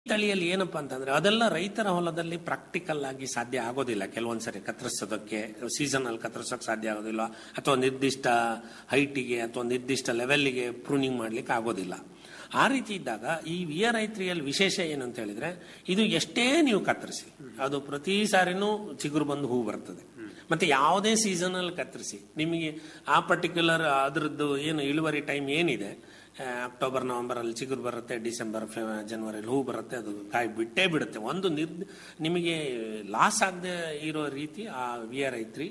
ತಳಿಯಲ್ಲಿ ಏನಪ್ಪಾ ಅಂತಂದ್ರೆ ಅದೆಲ್ಲ ರೈತರ ಹೊಲದಲ್ಲಿ ಪ್ರಾಕ್ಟಿಕಲ್ ಆಗಿ ಸಾಧ್ಯ ಆಗೋದಿಲ್ಲ ಕೆಲವೊಂದ್ಸರಿ ಕತ್ತರಿಸೋದಕ್ಕೆ ಸೀಸನ್ ಅಲ್ಲಿ ಕತ್ತರಿಸೋಕೆ ಸಾಧ್ಯ ಆಗೋದಿಲ್ಲ ಅಥವಾ ನಿರ್ದಿಷ್ಟ ಹೈಟಿಗೆ ಅಥವಾ ನಿರ್ದಿಷ್ಟ ಲೆವೆಲ್ಗೆ ಪ್ರೂನಿಂಗ್ ಮಾಡ್ಲಿಕ್ಕೆ ಆಗೋದಿಲ್ಲ ಆ ರೀತಿ ಇದ್ದಾಗ ಈ ವಿ ಆರ್ ಐ ತ್ರೀಯಲ್ಲಿ ವಿಶೇಷ ಏನು ಅಂತ ಹೇಳಿದ್ರೆ ಇದು ಎಷ್ಟೇ ನೀವು ಕತ್ತರಿಸಿ ಅದು ಪ್ರತಿ ಸಾರಿನೂ ಚಿಗುರು ಬಂದು ಹೂ ಬರ್ತದೆ ಮತ್ತೆ ಯಾವುದೇ ಸೀಸನ್ ಅಲ್ಲಿ ಕತ್ತರಿಸಿ ನಿಮಗೆ ಆ ಪರ್ಟಿಕ್ಯುಲರ್ ಅದ್ರದ್ದು ಏನು ಇಳುವರಿ ಟೈಮ್ ಏನಿದೆ ಆ, ಅಕ್ಟೋಬರ್ ನವೆಂಬರ್ ಅಲ್ಲಿ ಚಿಗುರು ಬರುತ್ತೆ ಡಿಸೆಂಬರ್ ಜನವರಿಲಿ ಹೂ ಬರುತ್ತೆ ಅದು ಕಾಯಿ ಬಿಟ್ಟೇ ಬಿಡುತ್ತೆ ಒಂದು ನಿರ್ ನಿಮಗೆ ಲಾಸ್ ಆಗದೆ ಇರೋ ರೀತಿ ಆ ವಿ ಆರ್ ಐ ತ್ರೀ